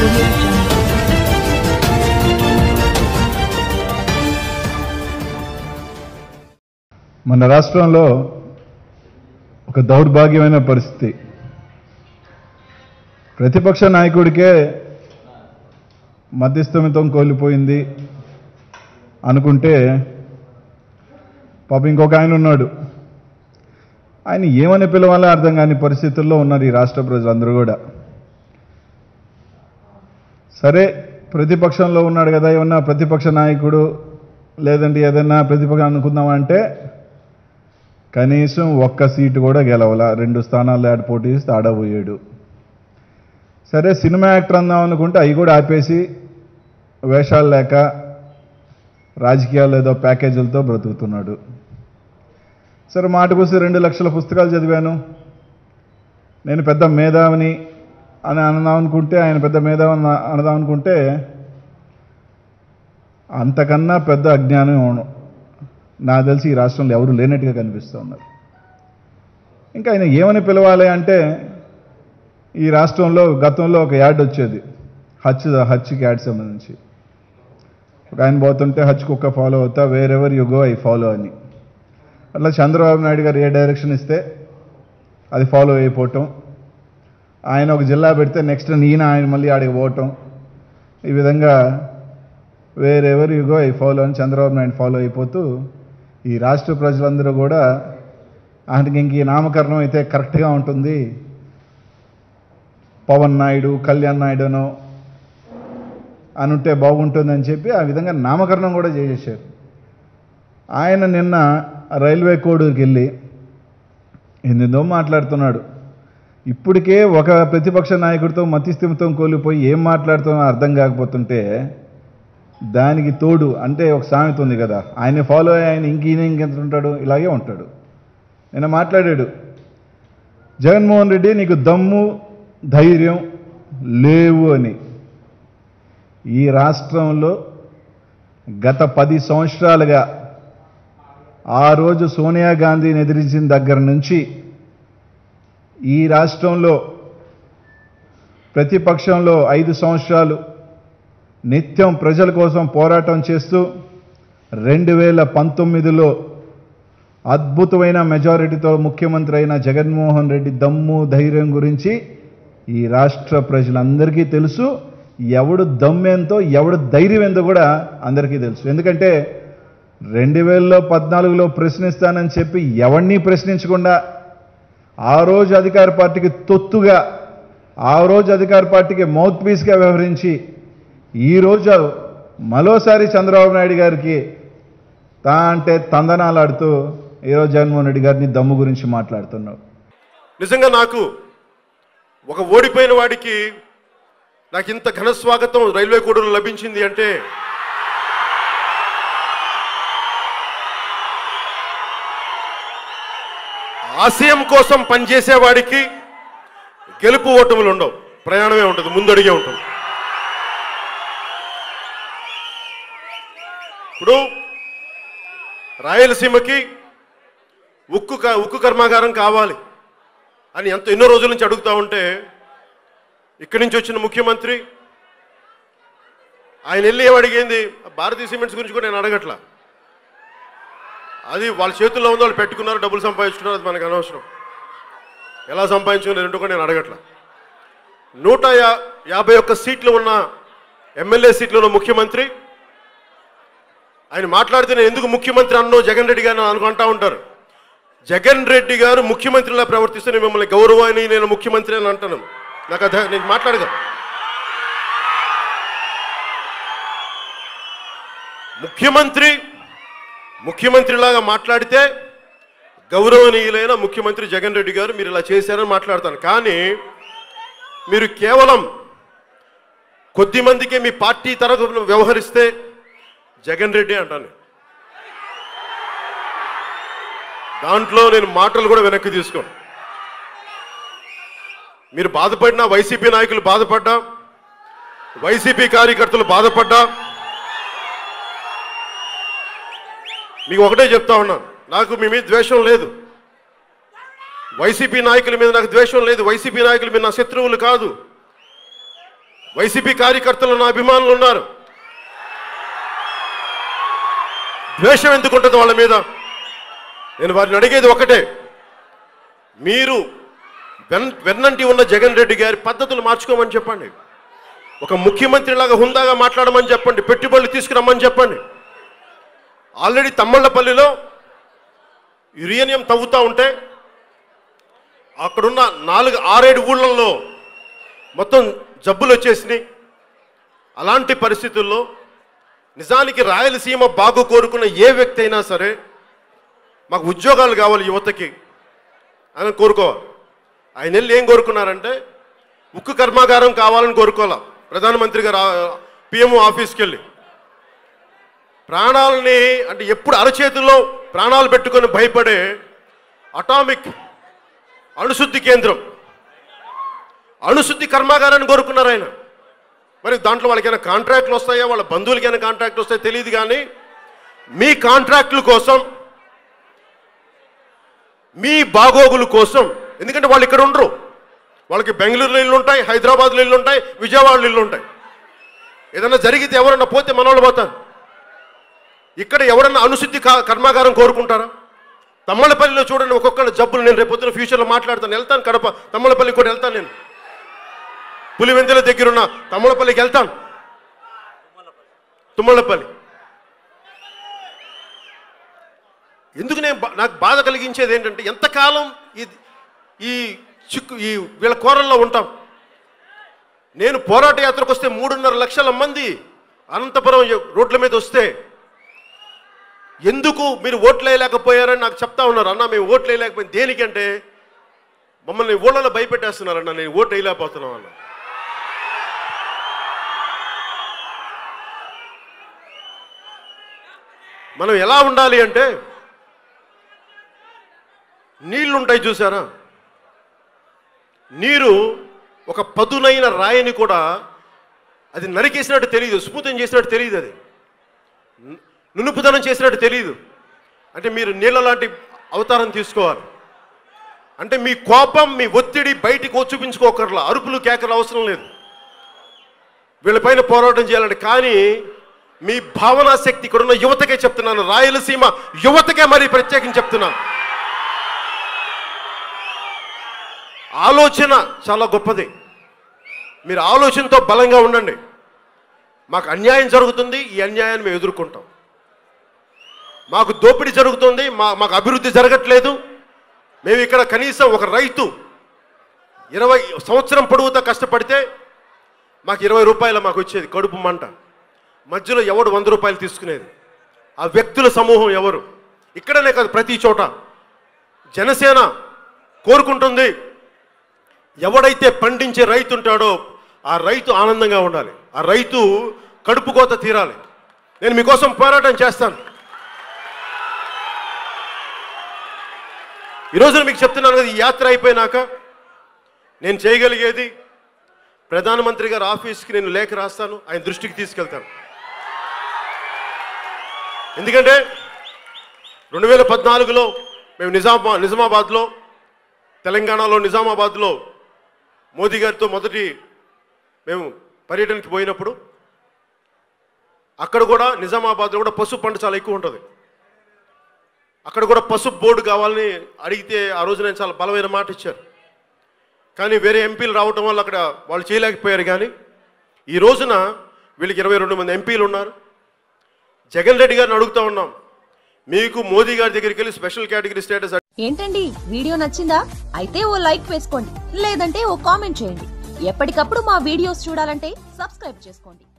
audio jungle. మన రాష్ట్రంలో ఒక దౌర్భాగ్యమైన పరిస్థితి ప్రతిపక్ష నాయకుడికే మధ్యస్థమితం కోల్పోయింది అనుకుంటే పాప ఇంకొక ఆయన ఉన్నాడు ఆయన ఏమని పిలవాలో అర్థం కాని పరిస్థితుల్లో ఉన్నారు ఈ రాష్ట్ర ప్రజలందరూ కూడా సరే ప్రతిపక్షంలో ఉన్నాడు కదా ఏమన్నా ప్రతిపక్ష నాయకుడు లేదంటే ఏదన్నా ప్రతిపక్షం అనుకుందామంటే కనీసం ఒక్క సీటు కూడా గెలవల రెండు స్థానాల్లో ఆడ పోటీ చేస్తే ఆడబోయాడు సరే సినిమా యాక్టర్ అందాం అనుకుంటే అవి కూడా ఆపేసి వేషాలు లేక రాజకీయాలు ఏదో ప్యాకేజీలతో బ్రతుకుతున్నాడు సరే మాటకొస్తే రెండు లక్షల పుస్తకాలు చదివాను నేను పెద్ద మేధావిని అని అనదాం అనుకుంటే ఆయన పెద్ద మేధావిని అనదాం అనుకుంటే అంతకన్నా పెద్ద అజ్ఞానం అవును నాకు తెలిసి ఈ రాష్ట్రంలో ఎవరు లేనట్టుగా కనిపిస్తూ ఉన్నారు ఇంకా ఆయన ఏమని పిలవాలి అంటే ఈ రాష్ట్రంలో గతంలో ఒక యాడ్ వచ్చేది హచ్ హచ్కి యాడ్ సంబంధించి ఒక ఆయన పోతుంటే హచ్ కుక్క ఫాలో అవుతా wherever you go I follow అని అట్లా చంద్రబాబు నాయుడు గారు ఏ డైరెక్షన్ ఇస్తే అది ఫాలో అయిపోవటం ఆయన ఒక జిల్లా పెడితే నెక్స్ట్ నేను ఆయన మళ్ళీ ఆడికి పోవటం ఈ విధంగా wherever you go I follow అని చంద్రబాబు నాయుడు ఫాలో అయిపోతూ ఈ రాష్ట్ర ప్రజలందరూ కూడా ఆయనకి ఇంక ఈ నామకరణం అయితే కరెక్ట్గా ఉంటుంది పవన్ నాయుడు కళ్యాణ్ నాయుడునో అనుంటే బాగుంటుందని చెప్పి ఆ విధంగా నామకరణం కూడా చేసేసారు ఆయన నిన్న రైల్వే కోడూరుకి వెళ్ళి ఎన్నెందో మాట్లాడుతున్నాడు ఇప్పటికే ఒక ప్రతిపక్ష నాయకుడితో మతిస్థిమితం కోల్పోయి ఏం మాట్లాడుతున్నా అర్థం కాకపోతుంటే దానికి తోడు అంటే ఒక సామెత ఉంది కదా ఆయన ఫాలో అయ్యి ఆయన ఇంక ఈయన ఇంకెంత ఉంటాడు ఇలాగే ఉంటాడు నేను మాట్లాడాడు జగన్మోహన్ రెడ్డి నీకు దమ్ము ధైర్యం లేవు అని ఈ రాష్ట్రంలో గత పది సంవత్సరాలుగా ఆ రోజు సోనియా గాంధీని ఎదిరించిన దగ్గర నుంచి ఈ రాష్ట్రంలో ప్రతిపక్షంలో ఐదు సంవత్సరాలు నిత్యం ప్రజల కోసం పోరాటం చేస్తూ రెండు వేల పంతొమ్మిదిలో అద్భుతమైన మెజారిటీతో ముఖ్యమంత్రి అయిన జగన్మోహన్ రెడ్డి దమ్ము ధైర్యం గురించి ఈ రాష్ట్ర ప్రజలందరికీ తెలుసు ఎవడు దమ్మేంతో ఎవడు ధైర్యం ఏందో కూడా అందరికీ తెలుసు ఎందుకంటే రెండు వేలలో పద్నాలుగులో ప్రశ్నిస్తానని చెప్పి ఎవరిని ప్రశ్నించకుండా ఆ రోజు అధికార పార్టీకి తొత్తుగా ఆ రోజు అధికార పార్టీకి మౌత్ పీస్గా వ్యవహరించి ఈరోజు మరోసారి చంద్రబాబు నాయుడు గారికి తా అంటే తందనాలాడుతూ ఈరోజు జగన్మోహన్ రెడ్డి గారిని దమ్ము గురించి మాట్లాడుతున్నావు నిజంగా నాకు ఒక ఓడిపోయిన వాడికి నాకు ఇంత ఘన స్వాగతం రైల్వే కోడూరు లభించింది అంటే ఆశయం కోసం పనిచేసేవాడికి గెలుపు ఓటములు ఉండవు ప్రయాణమే ఉంటుంది ముందడిగే ఉంటుంది ఇప్పుడు రాయలసీమకి ఉక్కు క- ఉక్కు కర్మాగారం కావాలి అని ఎంత ఎన్నో రోజుల నుంచి అడుగుతా ఉంటే ఇక్కడి నుంచి వచ్చిన ముఖ్యమంత్రి ఆయన వెళ్ళి ఏం అడిగింది భారతీయ సిమెంట్స్ గురించి కూడా నేను అడగట్లా అది వాళ్ళ చేతుల్లో ఉందో వాళ్ళు పెట్టుకున్నారు డబ్బులు సంపాదించుకున్నారు అది మనకు అనవసరం ఎలా సంపాదించుకున్నారు ఏంటో కూడా నేను అడగట్లా నూట యా యాభై ఒక్క సీట్లు ఉన్న ఎమ్మెల్యే సీట్లు ఉన్న ముఖ్యమంత్రి ఆయన మాట్లాడితే నేను ఎందుకు ముఖ్యమంత్రి అన్నో జగన్ రెడ్డి గారు అనుకుంటా ఉంటారు జగన్ రెడ్డి గారు ముఖ్యమంత్రిలా ప్రవర్తిస్తే నేను మిమ్మల్ని గౌరవాన్ని నేను ముఖ్యమంత్రి అని అంటాను నాకు అదే నేను మాట్లాడగా ముఖ్యమంత్రి ముఖ్యమంత్రిలాగా మాట్లాడితే గౌరవనీయులైన ముఖ్యమంత్రి జగన్ రెడ్డి గారు మీరు ఇలా చేశారని మాట్లాడతాను కానీ మీరు కేవలం కొద్ది మందికే మీ పార్టీ తరఫున వ్యవహరిస్తే జగన్ రెడ్డి అంటాను దాంట్లో నేను మాటలు కూడా వెనక్కి తీసుకోను మీరు బాధపడినా వైసీపీ నాయకులు బాధపడ్డా వైసీపీ కార్యకర్తలు బాధపడ్డా మీకు ఒకటే చెప్తా ఉన్నాను నాకు మీ మీద ద్వేషం లేదు వైసీపీ నాయకుల మీద నాకు ద్వేషం లేదు వైసీపీ నాయకుల మీద నా శత్రువులు కాదు వైసీపీ కార్యకర్తలు నా అభిమానులు ఉన్నారు ద్వేషం ఎందుకు ఉంటుంది వాళ్ళ మీద నేను వారిని అడిగేది ఒకటే మీరు వెన్ వెన్నంటి ఉన్న జగన్ రెడ్డి గారి పద్ధతులు మార్చుకోమని చెప్పండి ఒక ముఖ్యమంత్రిలాగా హుందాగా మాట్లాడమని చెప్పండి పెట్టుబడులు తీసుకురమ్మని చెప్పండి ఆల్రెడీ తమ్మళ్ళపల్లిలో యురేనియం తవ్వుతూ ఉంటే అక్కడున్న నాలుగు ఆరేడు ఊళ్ళల్లో మొత్తం జబ్బులు వచ్చేసినాయి అలాంటి పరిస్థితుల్లో నిజానికి రాయలసీమ బాగు కోరుకున్న ఏ వ్యక్తి అయినా సరే మాకు ఉద్యోగాలు కావాలి యువతకి అని కోరుకోవాలి ఆయన వెళ్ళి ఏం కోరుకున్నారంటే ఉక్కు కర్మాగారం కావాలని కోరుకోవాలా ప్రధానమంత్రి గారు పిఎం ఆఫీస్కి వెళ్ళి ప్రాణాలని అంటే ఎప్పుడు అరచేతుల్లో ప్రాణాలు పెట్టుకొని భయపడే అటామిక్ అణుశుద్ధి కేంద్రం అణుశుద్ధి కర్మాగారాన్ని కోరుకున్నారు ఆయన మరి దాంట్లో వాళ్ళకైనా కాంట్రాక్ట్లు వస్తాయా వాళ్ళ బంధువులకైనా కాంట్రాక్ట్లు వస్తాయో తెలియదు కానీ మీ కాంట్రాక్టుల కోసం మీ బాగోగుల కోసం ఎందుకంటే వాళ్ళు ఇక్కడ ఉండరు వాళ్ళకి బెంగళూరులో ఇల్లు ఉంటాయి హైదరాబాద్లో ఇల్లు ఉంటాయి విజయవాడలో ఇల్లు ఉంటాయి ఏదైనా జరిగితే ఎవరన్నా పోతే మనవాళ్ళు పోతారు ఇక్కడ ఎవరన్నా అనుశుద్ధి కా- కర్మాగారం కోరుకుంటారా తమ్మలపల్లిలో చూడండి ఒక్కొక్కళ్ళ జబ్బులు నేను రేపు పొద్దున ఫ్యూచర్లో మాట్లాడతాను వెళ్తాను కడప తమ్మలపల్లి కూడా వెళ్తాను నేను పులివెందుల దగ్గరున్న తమ్మలపల్లికి వెళ్తాను తుమ్మలపల్లి ఎందుకు నేను బా- నాకు బాధ కలిగించేది ఏంటంటే ఎంతకాలం ఈ ఈ చిక్కు ఈ వీళ్ళ కోరల్లో ఉంటాం నేను పోరాట యాత్రకు వస్తే మూడున్నర లక్షల మంది అనంతపురం యు- రోడ్ల మీద వస్తే ఎందుకు మీరు ఓట్లు వేయలేకపోయారని నాకు చెప్తా ఉన్నారు అన్న మేము ఓట్లు వేయలేకపోయింది దేనికంటే మమ్మల్ని ఊళ్ళలో భయపెట్టేస్తున్నారన్న నేను ఓటు వేయలేకపోతున్నాం అన్న మనం ఎలా ఉండాలి అంటే నీళ్లు ఉంటాయి చూసారా నీరు ఒక పదునైన రాయిని కూడా అది నరికేసినట్టు తెలియదు స్మూతం చేసినట్టు తెలియదు అది ను- నునుపుదనం చేసినట్టు తెలియదు అంటే మీరు నీళ్ళ లాంటి అవతారం తీసుకోవాలి అంటే మీ కోపం మీ ఒత్తిడి బయటికి చూపించుకోకర్లా అరుపులు కేకలు అవసరం లేదు వీళ్ళపైన పోరాటం చేయాలంటే కానీ మీ భావనా శక్తి ఇక్కడున్న యువతకే చెప్తున్నాను రాయలసీమ యువతకే మరి ప్రత్యేకించి చెప్తున్నాను ఆలోచన చాలా గొప్పది మీరు ఆలోచనతో బలంగా ఉండండి మాకు అన్యాయం జరుగుతుంది ఈ అన్యాయాన్ని మేము ఎదుర్కొంటాం మాకు దోపిడీ జరుగుతుంది మా మాకు అభివృద్ధి జరగట్లేదు మేము ఇక్కడ కనీసం ఒక రైతు ఇరవై సంవత్సరం పొడవుతా కష్టపడితే మాకు ఇరవై రూపాయలు మాకు వచ్చేది కడుపు మంట మధ్యలో ఎవడు వంద రూపాయలు తీసుకునేది ఆ వ్యక్తుల సమూహం ఎవరు ఇక్కడనే కాదు ప్రతి చోట జనసేన కోరుకుంటుంది ఎవడైతే పండించే రైతు ఉంటాడో ఆ రైతు ఆనందంగా ఉండాలి ఆ రైతు కడుపు కోత తీరాలి నేను మీకోసం పోరాటం చేస్తాను ఈరోజు మీకు చెప్తున్నాను కదా ఈ యాత్ర అయిపోయినాక నేను చేయగలిగేది ప్రధానమంత్రి గారి ఆఫీస్కి నేను లేఖ రాస్తాను ఆయన దృష్టికి తీసుకెళ్తాను ఎందుకంటే రెండు వేల పద్నాలుగులో మేము నిజామా నిజామాబాద్లో తెలంగాణలో నిజామాబాద్లో మోదీ గారితో మొదటి మేము పర్యటనకి పోయినప్పుడు అక్కడ కూడా నిజామాబాద్లో కూడా పసుపు పంట చాలా ఎక్కువ ఉంటుంది అక్కడ కూడా పసుపు బోర్డు కావాలని అడిగితే ఆ రోజు నేను చాలా బలమైన మాట ఇచ్చారు కానీ వేరే ఎంపీలు రావటం వల్ల అక్కడ వాళ్ళు చేయలేకపోయారు కానీ ఈ రోజున వీళ్ళకి ఇరవై రెండు మంది ఎంపీలు ఉన్నారు జగన్ రెడ్డి గారిని అడుగుతా ఉన్నాం మీకు మోదీ గారి దగ్గరికి వెళ్ళి స్పెషల్ కేటగిరీ స్టేటస్ ఏంటండి వీడియో నచ్చిందా అయితే ఓ లైక్ వేసుకోండి లేదంటే ఓ కామెంట్ చేయండి ఎప్పటికప్పుడు మా వీడియోస్ చూడాలంటే సబ్స్క్రైబ్ చేసుకోండి